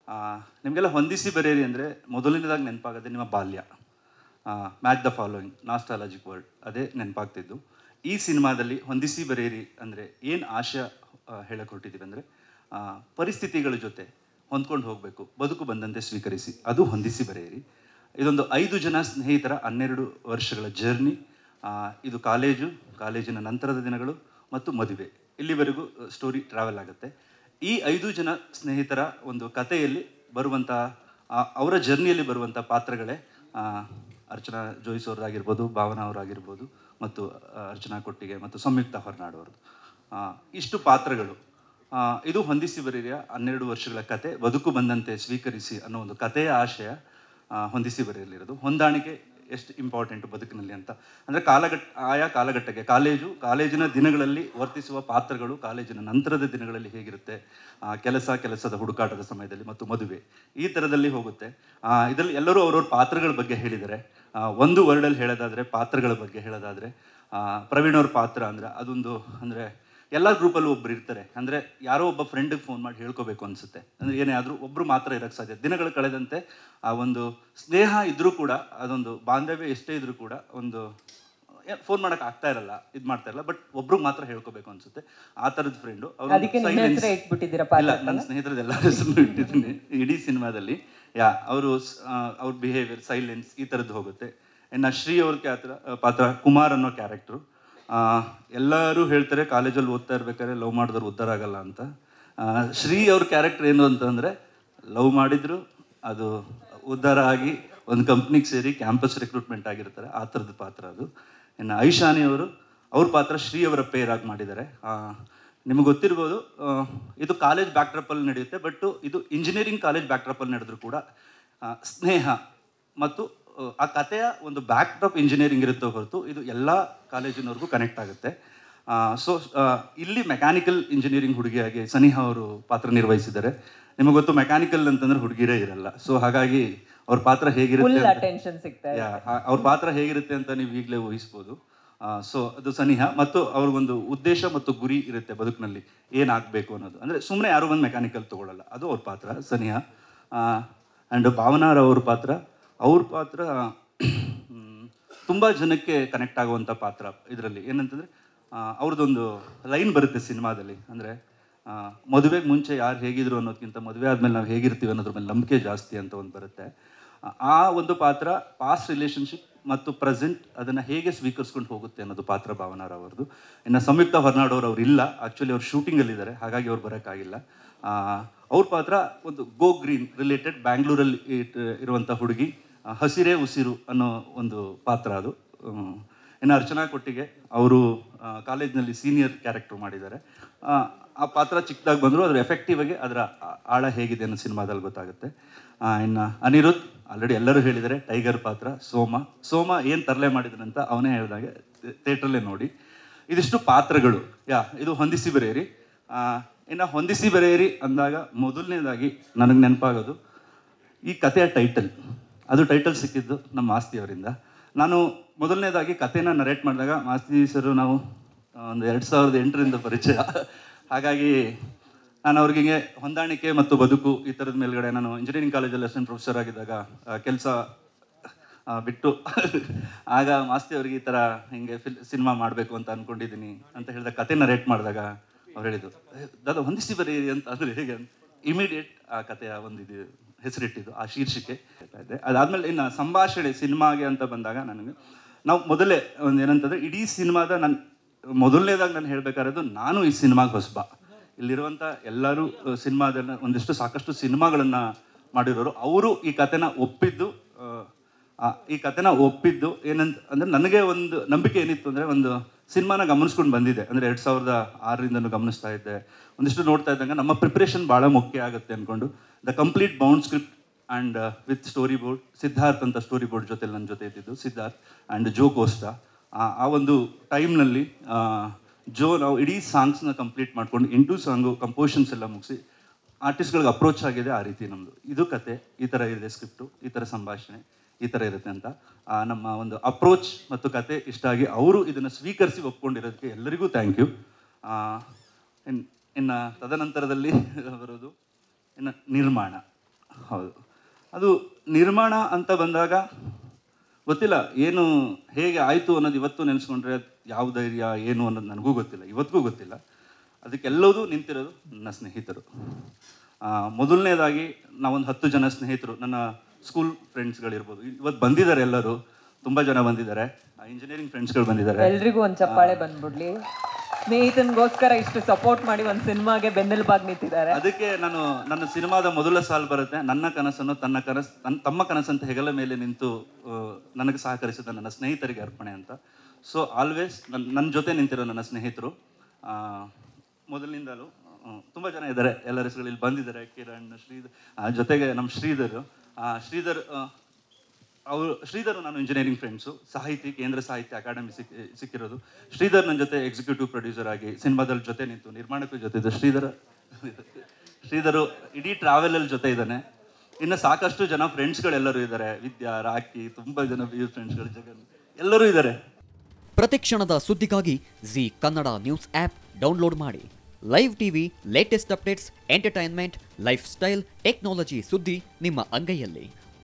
ನಿಮಗೆಲ್ಲ ಹೊಂದಿಸಿ ಬರೆಯಿರಿ ಅಂದರೆ ಮೊದಲನೇದಾಗಿ ನೆನಪಾಗೋದೇ ನಿಮ್ಮ ಬಾಲ್ಯ match the following nostalgic word ಅದೇ ನೆನಪಾಗ್ತಿದ್ದು ಈ ಸಿನಿಮಾದಲ್ಲಿ ಹೊಂದಿಸಿ ಬರೆಯಿರಿ ಅಂದರೆ ಏನು ಆಶಯ ಹೇಳಕ್ಕೆ ಹೊರಟಿದ್ದೀವಿ ಅಂದರೆ ಪರಿಸ್ಥಿತಿಗಳ ಜೊತೆ ಹೊಂದ್ಕೊಂಡು ಹೋಗಬೇಕು ಬದುಕು ಬಂದಂತೆ ಸ್ವೀಕರಿಸಿ ಅದು ಹೊಂದಿಸಿ ಬರೆಯಿರಿ ಇದೊಂದು ಐದು ಜನ ಸ್ನೇಹಿತರ ಹನ್ನೆರಡು ವರ್ಷಗಳ ಜರ್ನಿ ಇದು ಕಾಲೇಜು ಕಾಲೇಜಿನ ನಂತರದ ದಿನಗಳು ಮತ್ತು ಮದುವೆ ಇಲ್ಲಿವರೆಗೂ ಸ್ಟೋರಿ ಟ್ರಾವೆಲ್ ಆಗುತ್ತೆ ಈ ಐದು ಜನ ಸ್ನೇಹಿತರ ಒಂದು ಕಥೆಯಲ್ಲಿ ಬರುವಂಥ ಆ- ಅವರ ಜರ್ನಿಯಲ್ಲಿ ಬರುವಂಥ ಪಾತ್ರಗಳೇ ಆ, ಅರ್ಚನಾ ಜೋಯಿಸ್ ಅವ್ರದ್ದಾಗಿರ್ಬೋದು ಭಾವನಾ ಅವರಾಗಿರ್ಬೋದು ಮತ್ತು ಆ, ಅರ್ಚನಾ ಕೊಟ್ಟಿಗೆ ಮತ್ತು ಸಂಯುಕ್ತ ಹೊರನಾಡು ಅವ್ರದ್ದು ಆ, ಇಷ್ಟು ಪಾತ್ರಗಳು ಆ, ಇದು ಹೊಂದಿಸಿ ಬರೀರಿಯ ಹನ್ನೆರಡು ವರ್ಷಗಳ ಕತೆ ಬದುಕು ಬಂದಂತೆ ಸ್ವೀಕರಿಸಿ ಅನ್ನೋ ಒಂದು ಕಥೆಯ ಆಶಯ ಆ, ಹೊಂದಿಸಿ ಬರೆಯಲಿರೋದು ಹೊಂದಾಣಿಕೆ ಎಷ್ಟು ಇಂಪಾರ್ಟೆಂಟ್ ಬದುಕಿನಲ್ಲಿ ಅಂತ ಅಂದರೆ ಕಾಲಘಟ್ಟ ಆಯಾ ಕಾಲಘಟ್ಟಕ್ಕೆ ಕಾಲೇಜು ಕಾಲೇಜಿನ ದಿನಗಳಲ್ಲಿ ವರ್ತಿಸುವ ಪಾತ್ರಗಳು ಕಾಲೇಜಿನ ನಂತರದ ದಿನಗಳಲ್ಲಿ ಹೇಗಿರುತ್ತೆ ಆ, ಕೆಲಸ ಕೆಲಸದ ಹುಡುಕಾಟದ ಸಮಯದಲ್ಲಿ ಮತ್ತು ಮದುವೆ ಈ ಥರದಲ್ಲಿ ಹೋಗುತ್ತೆ ಆ, ಇದರಲ್ಲಿ ಎಲ್ಲರೂ ಅವ್ರವ್ರ ಪಾತ್ರಗಳ ಬಗ್ಗೆ ಹೇಳಿದ್ದಾರೆ ಆ, ಒಂದು ವರ್ಡಲ್ಲಿ ಹೇಳೋದಾದರೆ ಪಾತ್ರಗಳ ಬಗ್ಗೆ ಹೇಳೋದಾದರೆ ಆ, ಪ್ರವೀಣ್ ಅವ್ರ ಪಾತ್ರ ಅಂದರೆ ಅದೊಂದು ಅಂದರೆ ಎಲ್ಲ ಗ್ರೂಪಲ್ಲೂ ಒಬ್ರು ಇರ್ತಾರೆ ಅಂದರೆ ಯಾರೋ ಒಬ್ಬ ಫ್ರೆಂಡಿಗೆ ಫೋನ್ ಮಾಡಿ ಹೇಳ್ಕೋಬೇಕು ಅನಿಸುತ್ತೆ ಅಂದರೆ ಏನೇ ಆದರೂ ಒಬ್ಬರು ಮಾತ್ರ ಇರೋಕ್ಕೆ ಸಾಧ್ಯ ದಿನಗಳು ಕಳೆದಂತೆ ಆ ಒಂದು ಸ್ನೇಹ ಇದ್ದರೂ ಕೂಡ ಅದೊಂದು ಬಾಂಧವ್ಯ ಎಷ್ಟೇ ಇದ್ರೂ ಕೂಡ ಒಂದು ಫೋನ್ ಮಾಡೋಕೆ ಆಗ್ತಾ ಇರಲ್ಲ ಇದು ಮಾಡ್ತಾ ಇರಲ್ಲ ಬಟ್ ಒಬ್ರಿಗೆ ಮಾತ್ರ ಹೇಳ್ಕೋಬೇಕು ಅನ್ಸುತ್ತೆ ಆ ಥರದ ಫ್ರೆಂಡು ಅದಕ್ಕೆ ನಿಮ್ಮ ಹೆಸರೇ ಇಟ್ಬಿಟ್ಟಿದ್ದೀರಾ ಇಲ್ಲ ನನ್ನ ಸ್ನೇಹಿತರದ್ದು ಎಲ್ಲ ಹೆಸರು ಇಟ್ಟಿದ್ದೀನಿ ಇಡೀ ಸಿನಿಮಾದಲ್ಲಿ ಯಾ ಅವರು ಅವ್ರ ಬಿಹೇವಿಯರ್ ಸೈಲೆನ್ಸ್ ಈ ಥರದ್ದು ಹೋಗುತ್ತೆ ಇನ್ನು ಶ್ರೀ ಅವ್ರ ಕ್ಯಾತ್ರ ಪಾತ್ರ ಕುಮಾರ್ ಅನ್ನೋ ಕ್ಯಾರೆಕ್ಟ್ರು ಎಲ್ಲರೂ ಹೇಳ್ತಾರೆ ಕಾಲೇಜಲ್ಲಿ ಓದ್ತಾ ಇರ್ಬೇಕಾದ್ರೆ ಲವ್ ಮಾಡಿದವ್ರು ಉದ್ಧಾರ ಆಗಲ್ಲ ಅಂತ ಆ, ಶ್ರೀ ಅವ್ರ ಕ್ಯಾರೆಕ್ಟರ್ ಏನು ಅಂತಂದರೆ ಲವ್ ಮಾಡಿದ್ರು ಅದು ಉದ್ಧಾರ ಆಗಿ ಒಂದು ಕಂಪ್ನಿಗೆ ಸೇರಿ ಕ್ಯಾಂಪಸ್ ರಿಕ್ರೂಟ್ಮೆಂಟ್ ಆಗಿರ್ತಾರೆ ಆ ಥರದ ಪಾತ್ರ ಅದು ಇನ್ನು ಐಶಾನಿ ಅವರು ಅವ್ರ ಪಾತ್ರ ಶ್ರೀ ಅವರ ಪೇರ್ ಆಗಿ ಮಾಡಿದ್ದಾರೆ ಆ, ನಿಮಗೆ ಗೊತ್ತಿರ್ಬೋದು ಆ, ಇದು ಕಾಲೇಜ್ ಬ್ಯಾಕ್ಡ್ರಪ್ಪಲ್ಲಿ ನಡೆಯುತ್ತೆ ಬಟ್ ಇದು ಇಂಜಿನಿಯರಿಂಗ್ ಕಾಲೇಜ್ ಬ್ಯಾಕ್ಡ್ರಪ್ಪಲ್ಲಿ ನಡೆದ್ರು ಕೂಡ ಆ, ಸ್ನೇಹ ಮತ್ತು ಆ, ಆ ಕಥೆಯ ಒಂದು ಬ್ಯಾಕ್ಡ್ರಾಪ್ ಇಂಜಿನಿಯರಿಂಗ್ ಇರುತ್ತೆ ಹೊರತು ಇದು ಎಲ್ಲ ಕಾಲೇಜಿನವ್ರಿಗೂ ಕನೆಕ್ಟ್ ಆಗುತ್ತೆ ಸೊ ಇಲ್ಲಿ ಮೆಕ್ಯಾನಿಕಲ್ ಇಂಜಿನಿಯರಿಂಗ್ ಹುಡುಗಿಯಾಗಿ ಸನಿಹಾ ಅವರು ಪಾತ್ರ ನಿರ್ವಹಿಸಿದ್ದಾರೆ ನಿಮಗೆ ಗೊತ್ತು ಮೆಕ್ಯಾನಿಕಲ್ ಅಂತಂದ್ರೆ ಹುಡುಗಿರೇ ಇರಲ್ಲ ಸೊ ಹಾಗಾಗಿ ಅವ್ರ ಪಾತ್ರ ಹೇಗಿರುತ್ತೆ ಫುಲ್ ಅಂತ- ಅಟೆನ್ಷನ್ ಸಿಗ್ತಾ ಇದೆ ಯಾ, ಆ- ಅವ್ರ ಪಾತ್ರ ಹೇಗಿರುತ್ತೆ ಅಂತ ನೀವು ಈಗಲೇ ಊಹಿಸ್ಬೋದು ಸೊ ಅದು ಸನಿಹ ಮತ್ತು ಅವ್ರಿಗೊಂದು ಉದ್ದೇಶ ಮತ್ತು ಗುರಿ ಇರುತ್ತೆ ಬದುಕಿನಲ್ಲಿ ಏನಾಗಬೇಕು ಅನ್ನೋದು ಅಂದರೆ ಸುಮ್ಮನೆ ಯಾರು ಒಂದು ಮೆಕ್ಯಾನಿಕಲ್ ತೊಗೊಳ್ಳಲ್ಲ ಅದು ಅವ್ರ ಪಾತ್ರ ಸನಿಹ ಆ್ಯಂಡ್ ಭಾವನಾರ್ ಅವ್ರ ಪಾತ್ರ ಅವ್ರ ಪಾತ್ರ ತುಂಬ ಜನಕ್ಕೆ ಕನೆಕ್ಟ್ ಆಗುವಂಥ ಪಾತ್ರ ಇದರಲ್ಲಿ ಏನಂತಂದರೆ ಅವ್ರದ್ದೊಂದು ಲೈನ್ ಬರುತ್ತೆ ಸಿನಿಮಾದಲ್ಲಿ ಅಂದರೆ ಮದುವೆಗೆ ಮುಂಚೆ ಯಾರು ಹೇಗಿದ್ರು ಅನ್ನೋದಕ್ಕಿಂತ ಮದುವೆ ಆದಮೇಲೆ ನಾವು ಹೇಗಿರ್ತೀವಿ ಅನ್ನೋದ್ರ ಮೇಲೆ ನಂಬಿಕೆ ಜಾಸ್ತಿ ಅಂತ ಒಂದು ಬರುತ್ತೆ ಆ- ಆ ಒಂದು ಪಾತ್ರ ಪಾಸ್ಟ್ ರಿಲೇಷನ್ಶಿಪ್ ಮತ್ತು ಪ್ರೆಸೆಂಟ್ ಅದನ್ನು ಹೇಗೆ ಸ್ವೀಕರಿಸ್ಕೊಂಡು ಹೋಗುತ್ತೆ ಅನ್ನೋದು ಪಾತ್ರ ಭಾವನಾರ್ ಅವ್ರದ್ದು ಇನ್ನು ಸಂಯುಕ್ತ ಹೊರನಾಡೋರು ಅವ್ರು ಇಲ್ಲ ಆ್ಯಕ್ಚುಲಿ ಅವ್ರು ಶೂಟಿಂಗಲ್ಲಿದ್ದಾರೆ ಹಾಗಾಗಿ ಅವ್ರು ಬರೋಕ್ಕಾಗಿಲ್ಲ ಆ, ಅವ್ರ ಪಾತ್ರ ಒಂದು ಗೋ ಗ್ರೀನ್ ರಿಲೇಟೆಡ್ ಬ್ಯಾಂಗ್ಳೂರಲ್ಲಿ ಇಟ್- ಇರುವಂಥ ಹುಡುಗಿ ಆ, ಹಸಿರೇ ಉಸಿರು ಅನ್ನೋ ಒಂದು ಪಾತ್ರ ಅದು ಹ್ಮ್. ಇನ್ನು ಅರ್ಚನಾ ಕೊಟ್ಟಿಗೆ ಅವರು ಕಾಲೇಜ್ನಲ್ಲಿ ಸೀನಿಯರ್ ಕ್ಯಾರೆಕ್ಟರ್ ಮಾಡಿದ್ದಾರೆ ಆ, ಆ ಪಾತ್ರ ಚಿಕ್ಕದಾಗಿ ಬಂದರೂ ಅದ್ರ ಎಫೆಕ್ಟಿವ್ ಆಗಿ ಅದರ ಆ- ಆಳ ಹೇಗಿದೆ ಅನ್ನೋ ಸಿನಿಮಾದಲ್ಲಿ ಗೊತ್ತಾಗುತ್ತೆ ಆ, ಇನ್ನು ಅನಿರುದ್ಧ್ ಆಲ್ರೆಡಿ ಎಲ್ಲರೂ ಹೇಳಿದ್ದಾರೆ ಟೈಗರ್ ಪಾತ್ರ ಸೋಮ ಸೋಮ ಏನು ತರಲೆ ಮಾಡಿದನಂತ ಅವನೇ ಹೇಳಿದಾಗೆ ಥಿಯೇಟ್ರಲ್ಲೇ ನೋಡಿ ಇದಿಷ್ಟು ಪಾತ್ರಗಳು ಯಾ ಇದು ಹೊಂದಿಸಿ ಬರೆಯಿರಿ ಆ, ಇನ್ನು ಹೊಂದಿಸಿ ಬರೆಯಿರಿ ಅಂದಾಗ ಮೊದಲನೇದಾಗಿ ನನಗೆ ನೆನಪಾಗೋದು ಈ ಕಥೆಯ ಟೈಟಲ್ ಅದು ಟೈಟಲ್ ಸಿಕ್ಕಿದ್ದು ನಮ್ಮ ಮಾಸ್ತಿ ಅವರಿಂದ ನಾನು ಮೊದಲನೇದಾಗಿ ಕಥೆನ ನರೇಟ್ ಮಾಡಿದಾಗ ಮಾಸ್ತಿ ಸರು ನಾವು ಆ, ಒಂದು ಎರಡು ಸಾವಿರದ ಎಂಟರಿಂದ ಪರಿಚಯ ಹಾಗಾಗಿ ನಾನು ಅವ್ರಿಗೆ ಹಿಂಗೆ ಹೊಂದಾಣಿಕೆ ಮತ್ತು ಬದುಕು ಈ ಥರದ ಮೇಲ್ಗಡೆ ನಾನು ಇಂಜಿನಿಯರಿಂಗ್ ಕಾಲೇಜಲ್ಲಿ ಅಸಿಸ್ಟೆಂಟ್ ಪ್ರೊಫೆಸರ್ ಆಗಿದ್ದಾಗ ಕೆಲಸ ಬಿಟ್ಟು ಆಗ ಮಾಸ್ತಿ ಅವ್ರಿಗೆ ಈ ಥರ ಹಿಂಗೆ ಫಿಲ್ ಸಿನಿಮಾ ಮಾಡಬೇಕು ಅಂತ ಅಂದ್ಕೊಂಡಿದ್ದೀನಿ ಅಂತ ಹೇಳಿದ ಕತೆ ನರೇಟ್ ಮಾಡಿದಾಗ ಅವ್ರು ಹೇಳಿದ್ದು ದಾದಾ ಹೊಂದಿಸಿ ಬರೀರಿ ಅಂತ ಅಂದರೆ ಹೇಗೆ ಇಮಿಡಿಯೇಟ್ ಆ ಕಥೆಯ ಒಂದು ಇದು ಹೆಸರಿಟ್ಟಿದ್ದು ಆ ಶೀರ್ಷಿಕೆ ಹೇಳ್ತಾ ಇದ್ದೆ ಅದಾದ್ಮೇಲೆ ಇನ್ನು ಸಂಭಾಷಣೆ ಸಿನಿಮಾಗೆ ಅಂತ ಬಂದಾಗ ನನಗೆ ನಾವು ಮೊದಲೇ ಒಂದು ಏನಂತಂದ್ರೆ ಇಡೀ ಸಿನಿಮಾದ ನಾನು ಮೊದಲನೇದಾಗಿ ನಾನು ಹೇಳಬೇಕಾಗಿರೋದು ನಾನು ಈ ಸಿನಿಮಾಗೆ ಹೊಸಬ ಇಲ್ಲಿರುವಂಥ ಎಲ್ಲರೂ ಸಿನಿಮಾದನ್ನ ಒಂದಿಷ್ಟು ಸಾಕಷ್ಟು ಸಿನಿಮಾಗಳನ್ನು ಮಾಡಿರೋರು ಅವರು ಈ ಕಥೆನ ಒಪ್ಪಿದ್ದು ಆ, ಆ, ಈ ಕಥೆನ ಒಪ್ಪಿದ್ದು ಏನಂತ ಅಂದರೆ ನನಗೆ ಒಂದು ನಂಬಿಕೆ ಏನಿತ್ತು ಅಂದರೆ ಒಂದು ಸಿನಿಮಾನ ಗಮನಿಸ್ಕೊಂಡು ಬಂದಿದೆ ಅಂದರೆ ಎರಡು ಸಾವಿರದ ಆರರಿಂದನೂ ಗಮನಿಸ್ತಾ ಇದ್ದೆ ಒಂದಿಷ್ಟು ನೋಡ್ತಾ ಇದ್ದಂಗೆ ನಮ್ಮ ಪ್ರಿಪ್ರೇಷನ್ ಭಾಳ ಮುಖ್ಯ ಆಗುತ್ತೆ ಅಂದ್ಕೊಂಡು the complete bound script and with story board Siddharth ಅಂತ ಸ್ಟೋರಿ ಬೋರ್ಡ್ ಜೊತೆ ನನ್ನ ಜೊತೆ ಇದ್ದಿದ್ದು ಸಿದ್ಧಾರ್ಥ್ ಆ್ಯಂಡ್ ಜೋ ಕೋಸ್ಟಾ ಆ- ಆ ಒಂದು ಟೈಮ್ನಲ್ಲಿ ಜೋ ನಾವು ಇಡೀ ಸಾಂಗ್ಸ್ನ ಕಂಪ್ಲೀಟ್ ಮಾಡ್ಕೊಂಡು ಎಂಟು ಸಾಂಗು ಕಂಪೋಷನ್ಸ್ ಎಲ್ಲ ಮುಗಿಸಿ ಆರ್ಟಿಸ್ಟ್ಗಳಿಗೆ ಅಪ್ರೋಚ್ ಆಗಿದೆ ಆ ರೀತಿ ನಮ್ಮದು ಇದು ಕತೆ ಈ ಥರ ಇದೆ ಸ್ಕ್ರಿಪ್ಟು ಈ ಥರ ಸಂಭಾಷಣೆ ಈ ಥರ ಇರುತ್ತೆ ಅಂತ ಆ, ನಮ್ಮ ಒಂದು ಅಪ್ರೋಚ್ ಮತ್ತು ಕತೆ ಇಷ್ಟ ಆಗಿ ಅವರು ಇದನ್ನು ಸ್ವೀಕರಿಸಿ ಒಪ್ಕೊಂಡಿರೋದಕ್ಕೆ ಎಲ್ಲರಿಗೂ ಥ್ಯಾಂಕ್ ಯು ಇನ್ನು ಇನ್ನು ತದನಂತರದಲ್ಲಿ ಬರೋದು ಇನ್ನು ನಿರ್ಮಾಣ ಹೌದು ಅದು ನಿರ್ಮಾಣ ಅಂತ ಬಂದಾಗ ಗೊತ್ತಿಲ್ಲ ಏನು ಹೇಗೆ ಆಯಿತು ಅನ್ನೋದು ಇವತ್ತು ನೆನೆಸ್ಕೊಂಡ್ರೆ ಯಾವ ಧೈರ್ಯ ಏನು ಅನ್ನೋದು ನನಗೂ ಗೊತ್ತಿಲ್ಲ ಇವತ್ತಿಗೂ ಗೊತ್ತಿಲ್ಲ ಅದಕ್ಕೆಲ್ಲದೂ ನಿಂತಿರೋದು ನನ್ನ ಸ್ನೇಹಿತರು ಆ, ಮೊದಲನೇದಾಗಿ ನಾವೊಂದು ಹತ್ತು ಜನ ಸ್ನೇಹಿತರು ನನ್ನ ಸ್ಕೂಲ್ ಫ್ರೆಂಡ್ಸ್ಗಳಿರ್ಬೋದು ಇವತ್ತು ಬಂದಿದ್ದಾರೆ ಎಲ್ಲರೂ ತುಂಬ ಜನ ಬಂದಿದ್ದಾರೆ ಇಂಜಿನಿಯರಿಂಗ್ ಫ್ರೆಂಡ್ಸ್ಗಳು ಬಂದಿದ್ದಾರೆ ಎಲ್ರಿಗೂ ಒಂದ್ ಚಪ್ಪಾಳೆ ಬಂದ್ಬಿಡ್ಲಿ ಸ್ನೇಹಿತನಿಗೋಸ್ಕರ ಇಷ್ಟು ಸಪೋರ್ಟ್ ಮಾಡಿ ಒಂದ್ ಸಿನಿಮಾಗೆ ಬೆನ್ನೆಲುಬಾಗಿ ನಿಂತಿದ್ದಾರೆ ಅದಕ್ಕೆ ನಾನು ನನ್ನ ಸಿನಿಮಾದ ಮೊದಲ ಸಾಲು ಬರುತ್ತೆ ನನ್ನ ಕನಸನ್ನು ತನ್ನ ಕನಸು ತನ್ನ ತಮ್ಮ ಕನಸಂತ ಹೆಗಲ ಮೇಲೆ ನಿಂತು ಆ, ನನಗೆ ಸಹಕರಿಸಿದ ನನ್ನ ಸ್ನೇಹಿತರಿಗೆ ಅರ್ಪಣೆ ಅಂತ ಸೊ ಆಲ್ವೇಸ್ ನನ್ನ ನನ್ನ ಜೊತೆ ನಿಂತಿರೋ ನನ್ನ ಸ್ನೇಹಿತರು ಆ, ಮೊದಲಿನಿಂದಲೂ ತುಂಬ ಜನ ಇದ್ದಾರೆ ಎಲ್ಲರ ಹೆಸರುಗಳು ಇಲ್ಲಿ ಬಂದಿದ್ದಾರೆ ಕಿರಣ್ ಶ್ರೀಧರ್ ಆ, ಜೊತೆಗೆ ನಮ್ಮ ಶ್ರೀಧರ್ ಆ, ಶ್ರೀಧರ್ ಆ, ಅವರು ಶ್ರೀಧರ್ ನಾನು ಇಂಜಿನಿಯರಿಂಗ್ ಫ್ರೆಂಡ್ಸು ಸಾಹಿತಿ ಕೇಂದ್ರ ಸಾಹಿತ್ಯ ಅಕಾಡೆಮಿ ಸಿಕ್ ಸಿಕ್ಕಿರೋದು ಶ್ರೀಧರ್ ನನ್ನ ಜೊತೆ ಎಕ್ಸಿಕ್ಯೂಟಿವ್ ಪ್ರೊಡ್ಯೂಸರ್ ಆಗಿ ಸಿನಿಮಾದಲ್ಲಿ ಜೊತೆ ನಿಂತು ನಿರ್ಮಾಣಕ್ಕೂ ಜೊತೆ ಇದೆ ಶ್ರೀಧರ್ ಶ್ರೀಧರು ಇಡೀ ಟ್ರಾವೆಲಲ್ಲಿ ಜೊತೆ ಇದ್ದಾನೆ ಇನ್ನು ಸಾಕಷ್ಟು ಜನ ಫ್ರೆಂಡ್ಸ್ಗಳೆಲ್ಲರೂ ಇದ್ದಾರೆ ವಿದ್ಯಾ ರಾಕಿ ತುಂಬ ಜನ ಫ್ರೆಂಡ್ಸ್ಗಳು ಜಗನ್ ಎಲ್ಲರೂ ಇದ್ದಾರೆ ಪ್ರತಿಕ್ಷಣದ ಸುದ್ದಿಗಾಗಿ Zee Kannada news app download ಮಾಡಿ live TV latest updates entertainment lifestyle technology ಸುದ್ದಿ ನಿಮ್ಮ ಅಂಗೈಯಲ್ಲಿ